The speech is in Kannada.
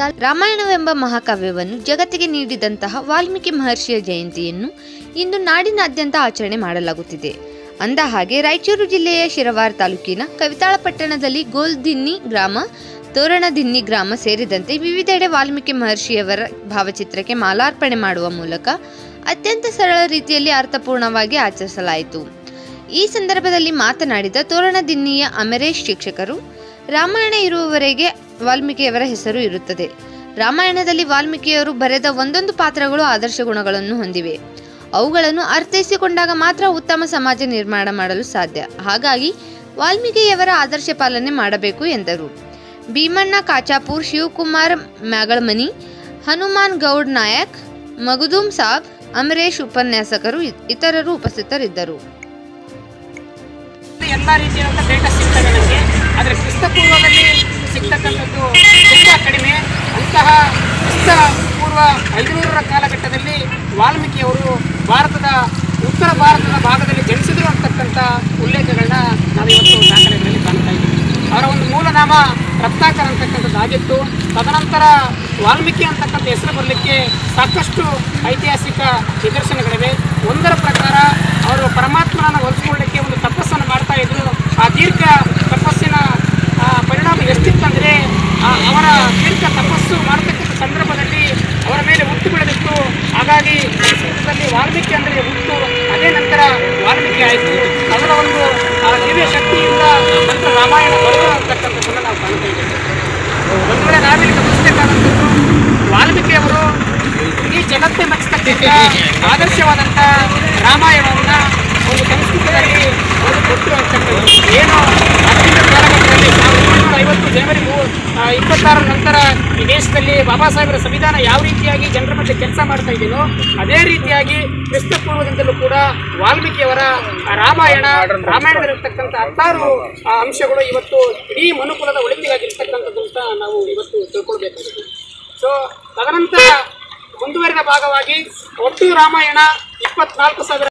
ವಾಲ್ ರಾಮಾಯಣವೆಂಬ ಮಹಾಕಾವ್ಯವನ್ನು ಜಗತ್ತಿಗೆ ನೀಡಿದಂತಹ ವಾಲ್ಮೀಕಿ ಮಹರ್ಷಿಯ ಜಯಂತಿಯನ್ನು ಇಂದು ನಾಡಿನಾದ್ಯಂತ ಆಚರಣೆ ಮಾಡಲಾಗುತ್ತಿದೆ ಅಂದ ಹಾಗೆ ರಾಯಚೂರು ಜಿಲ್ಲೆಯ ಶಿರವಾರ ತಾಲೂಕಿನ ಕವಿತಾಳ ಪಟ್ಟಣದಲ್ಲಿ ಗೋಲ್ದಿನ್ನಿ ಗ್ರಾಮ ತೋರಣದಿನ್ನಿ ಗ್ರಾಮ ಸೇರಿದಂತೆ ವಿವಿಧೆಡೆ ವಾಲ್ಮೀಕಿ ಮಹರ್ಷಿಯವರ ಭಾವಚಿತ್ರಕ್ಕೆ ಮಾಲಾರ್ಪಣೆ ಮಾಡುವ ಮೂಲಕ ಅತ್ಯಂತ ಸರಳ ರೀತಿಯಲ್ಲಿ ಅರ್ಥಪೂರ್ಣವಾಗಿ ಆಚರಿಸಲಾಯಿತು ಈ ಸಂದರ್ಭದಲ್ಲಿ ಮಾತನಾಡಿದ ತೋರಣದಿನ್ನಿಯ ಅಮರೇಶ್ ಶಿಕ್ಷಕರು ರಾಮಾಯಣ ಇರುವವರೆಗೆ ವಾಲ್ಮೀಕಿಯವರ ಹೆಸರು ಇರುತ್ತದೆ ರಾಮಾಯಣದಲ್ಲಿ ವಾಲ್ಮೀಕಿಯವರು ಬರೆದ ಒಂದೊಂದು ಪಾತ್ರಗಳು ಆದರ್ಶ ಗುಣಗಳನ್ನು ಹೊಂದಿವೆ ಅವುಗಳನ್ನು ಅರ್ಥೈಸಿಕೊಂಡಾಗ ಮಾತ್ರ ಉತ್ತಮ ಸಮಾಜ ನಿರ್ಮಾಣ ಮಾಡಲು ಸಾಧ್ಯ ಹಾಗಾಗಿ ವಾಲ್ಮೀಕಿಯವರ ಆದರ್ಶ ಪಾಲನೆ ಮಾಡಬೇಕು ಎಂದರು ಭೀಮಣ್ಣ ಕಾಚಾಪುರ್ ಶಿವಕುಮಾರ್ ಮ್ಯಾಗಳಮನಿ ಹನುಮಾನ್ ಗೌಡ್ ನಾಯಕ್ ಮಗುದೂಮ್ ಸಾಬ್ ಅಮರೇಶ್ ಉಪನ್ಯಾಸಕರು ಇ- ಇತರರು ಉಪಸ್ಥಿತರಿದ್ದರು ಎಲ್ಲ ರೀತಿಯಾದಂಥ ಡೇಟಾ ಸಿಗ್ತವೆ ನನಗೆ ಆದರೆ ಕ್ರಿಸ್ತ ಪೂರ್ವದಲ್ಲಿ ಸಿಗ್ತಕ್ಕಂಥದ್ದು ತುಂಬ ಕಡಿಮೆ ಅಂತಹ ಕ್ರಿಸ್ತ ಪೂರ್ವ ಐದುನೂರರ ಕಾಲಘಟ್ಟದಲ್ಲಿ ವಾಲ್ಮೀಕಿಯವರು ಭಾರತದ ಉತ್ತರ ಭಾರತದ ಭಾಗದಲ್ಲಿ ಜನಿಸಿದರು ಅಂತಕ್ಕಂಥ ಉಲ್ಲೇಖಗಳನ್ನ ನಾವಿವತ್ತು ದಾಖಲೆಗಳಲ್ಲಿ ಕಾಣ್ತಾ ಇದ್ದೀವಿ ಅವರ ಒಂದು ಮೂಲ ನಾಮ ರತ್ನಾಕರ್ ಅಂತಕ್ಕಂಥದ್ದು ಆಗಿತ್ತು ತದನಂತರ ವಾಲ್ಮೀಕಿ ಅಂತಕ್ಕಂಥ ಹೆಸರು ಬರಲಿಕ್ಕೆ ಸಾಕಷ್ಟು ಐತಿಹಾಸಿಕ ನಿದರ್ಶನಗಳಿವೆ ಒಂದರ ಪ್ರಕಾರ ಅವರು ಪರಮಾತ್ಮನನ್ನು ಹೊಲಿಸ್ಕೊಳ್ಳಿಕ್ಕೆ ಒಂದು ತಪಸ್ಸನ್ನು ಮಾಡ್ತಾ ಇದ್ರು ಆ ದೀರ್ಘ ತಪಸ್ಸಿನ ಆ, ಪರಿಣಾಮ ಎಷ್ಟಿತ್ತಂದರೆ ಅವರ ದೀರ್ಘ ತಪಸ್ಸು ಮಾಡತಕ್ಕಂಥ ಸಂದರ್ಭದಲ್ಲಿ ಅವರ ಮೇಲೆ ಹುಟ್ಟು ಬೆಳೆದಿತ್ತು ಹಾಗಾಗಿ ಸಂಸ್ಕೃತದಲ್ಲಿ ವಾಲ್ಮೀಕಿ ಅಂದರೆ ಹುಟ್ಟು ಅದೇ ನಂತರ ವಾಲ್ಮೀಕಿ ಆಯಿತು ಅದರ ಒಂದು ಆ ದಿವ್ಯ ಶಕ್ತಿಯಿಂದ ನಂತರ ರಾಮಾಯಣ ಬರುವ ಅಂತಕ್ಕಂಥದ್ದನ್ನು ನಾವು ಕಾಣ್ತಾ ಇದ್ದೇವೆ ಒಂದು ವೇಳೆ ನಾವಿಲ್ಲಿ ಗಮನಿಸಬೇಕಾದಂಥದ್ದು ವಾಲ್ಮೀಕಿ ಅವರು ಇಡೀ ಜಗತ್ತೇ ಮೆಚ್ಚಿಸ್ತಕ್ಕಂಥ ಆದರ್ಶವಾದಂಥ ರಾಮಾಯಣವನ್ನು ಒಂದು ಸಂಸ್ಕೃತದಲ್ಲಿ ಅವರು ಕೊಟ್ಟು ಅಂತಕ್ಕಂಥದ್ದು ಏನು ಅತ್ಯಂತ ಕಾಲಘಟ್ಟದಲ್ಲಿ ಸಾವಿರದ ಒಂಬೈನೂರ ಐವತ್ತು ಜನವರಿ ಮೂ ಆ, ಇಪ್ಪತ್ತಾರರ ನಂತರ ಈ ದೇಶದಲ್ಲಿ ಬಾಬಾ ಸಾಹೇಬರ ಸಂವಿಧಾನ ಯಾವ ರೀತಿಯಾಗಿ ಜನರ ಮಧ್ಯೆ ಕೆಲಸ ಮಾಡ್ತಾ ಇದೆಯೋ ಅದೇ ರೀತಿಯಾಗಿ ಕ್ರಿಸ್ತ ಪೂರ್ವದಿಂದಲೂ ಕೂಡ ವಾಲ್ಮೀಕಿಯವರ ಆ ರಾಮಾಯಣ ರಾಮಾಯಣದಲ್ಲಿರ್ತಕ್ಕಂಥ ಹತ್ತಾರು ಆ, ಅಂಶಗಳು ಇವತ್ತು ಇಡೀ ಮನುಕುಲದ ಒಳಿತಿಗಾಗಿರ್ತಕ್ಕಂಥದ್ದು ಅಂತ ನಾವು ಇವತ್ತು ತಿಳ್ಕೊಳ್ಬೇಕಾಗಿದೆ ಸೊ ತದನಂತರ ಮುಂದುವರಿದ ಭಾಗವಾಗಿ ಒಟ್ಟು ರಾಮಾಯಣ ಇಪ್ಪತ್ನಾಲ್ಕು ಸಾವಿರ